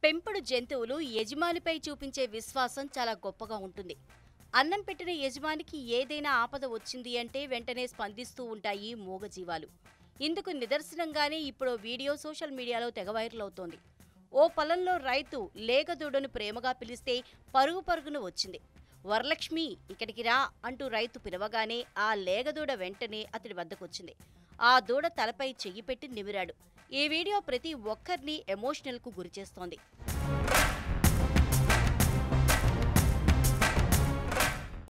పెంపుడు జంతువులు యజమానిపై చూపించే విశ్వాసం చాలా గొప్పగా ఉంటుంది అన్నం పెట్టిన యజమానికి ఏదైనా ఆపద వచ్చింది అంటే వెంటనే స్పందిస్తూ ఉంటాయి మూగజీవాలు ఇందుకు నిదర్శనంగానే ఇప్పుడు ఓ వీడియో సోషల్ మీడియాలో తెగ వైరల్ అవుతోంది ఓ పొలంలో రైతు లేగదూడను ప్రేమగా పిలిస్తే పరుగు పరుగున వచ్చింది వరలక్ష్మి ఇక్కడికి రా అంటూ రైతు పిలవగానే ఆ లేగదూడ వెంటనే అతడి వద్దకొచ్చింది ఆ దూడ తలపై చెయ్యి పెట్టి నిమిరాడు ఈ వీడియో ప్రతి ఒక్కరిని ఎమోషనల్కు గురిచేస్తోంది